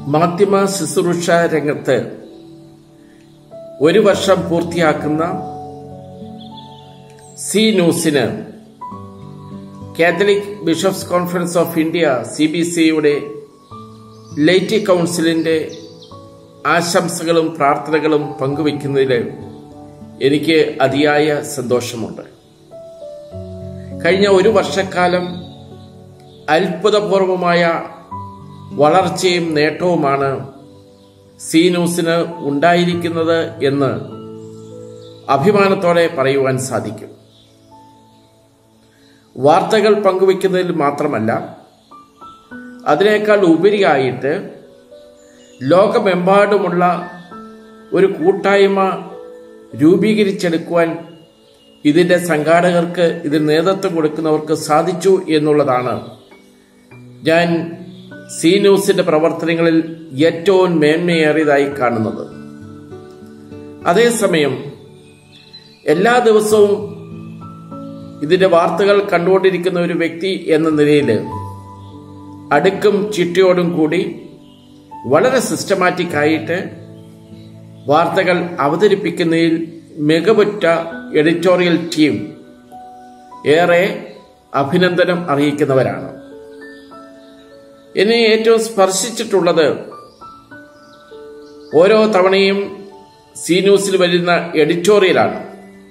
മാധ്യമ ശുശ്രൂഷ രംഗത്ത് ഒരു വർഷം പൂർത്തിയാക്കുന്ന സി ന്യൂസിന് Catholic Bishops Conference of India C B സിയുടെ ലൈറ്റി കൗൺസിലിന്റെ ആശംസകളും പ്രാർത്ഥനകളും പങ്കുവയ്ക്കുന്നതിൽ എനിക്ക് അതിയായ സന്തോഷമുണ്ട് കഴിഞ്ഞ ഒരു വർഷക്കാലം അത്ഭുതപൂർവമായ വളർച്ചയും നേട്ടവുമാണ് സി ന്യൂസിന് ഉണ്ടായിരിക്കുന്നത് എന്ന് അഭിമാനത്തോടെ പറയുവാൻ സാധിക്കും വാർത്തകൾ പങ്കുവയ്ക്കുന്നതിൽ മാത്രമല്ല അതിനേക്കാൾ ഉപരിയായിട്ട് ലോകമെമ്പാടുമുള്ള ഒരു കൂട്ടായ്മ രൂപീകരിച്ചെടുക്കുവാൻ ഇതിന്റെ സംഘാടകർക്ക് ഇതിന് നേതൃത്വം കൊടുക്കുന്നവർക്ക് സാധിച്ചു എന്നുള്ളതാണ് ഞാൻ സി ന്യൂസിന്റെ പ്രവർത്തനങ്ങളിൽ ഏറ്റവും മേന്മയേറിയതായി കാണുന്നത് അതേസമയം എല്ലാ ദിവസവും ഇതിന്റെ വാർത്തകൾ കണ്ടുകൊണ്ടിരിക്കുന്ന ഒരു വ്യക്തി എന്ന നിലയിൽ അടുക്കും ചിട്ടയോടും കൂടി വളരെ സിസ്റ്റമാറ്റിക് ആയിട്ട് വാർത്തകൾ അവതരിപ്പിക്കുന്നതിൽ മികവുറ്റ എഡിറ്റോറിയൽ ടീം ഏറെ അഭിനന്ദനം അറിയിക്കുന്നവരാണ് എന്നെ ഏറ്റവും സ്പർശിച്ചിട്ടുള്ളത് ഓരോ തവണയും സി ന്യൂസിൽ വരുന്ന എഡിറ്റോറിയലാണ്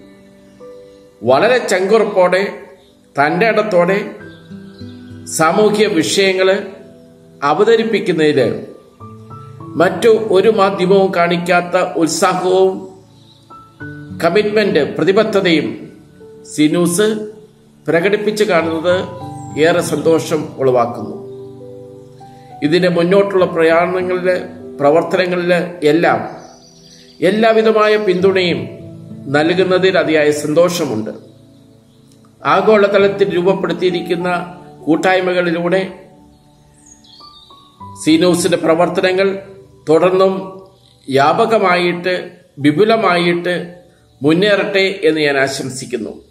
വളരെ ചങ്കുറപ്പോടെ തൻ്റെ ഇടത്തോടെ സാമൂഹ്യ വിഷയങ്ങൾ അവതരിപ്പിക്കുന്നതിൽ മറ്റു ഒരു മാധ്യമവും കാണിക്കാത്ത ഉത്സാഹവും കമ്മിറ്റ്മെന്റ് പ്രതിബദ്ധതയും സി ന്യൂസ് പ്രകടിപ്പിച്ചു കാണുന്നത് ഏറെ സന്തോഷം ഉളവാക്കുന്നു ഇതിന്റെ മുന്നോട്ടുള്ള പ്രയാണങ്ങളിൽ പ്രവർത്തനങ്ങളിൽ എല്ലാം എല്ലാവിധമായ പിന്തുണയും നൽകുന്നതിൽ അതിയായ സന്തോഷമുണ്ട് ആഗോളതലത്തിൽ രൂപപ്പെടുത്തിയിരിക്കുന്ന കൂട്ടായ്മകളിലൂടെ സി ന്യൂസിന്റെ പ്രവർത്തനങ്ങൾ തുടർന്നും വ്യാപകമായിട്ട് വിപുലമായിട്ട് മുന്നേറട്ടെ എന്ന് ഞാൻ ആശംസിക്കുന്നു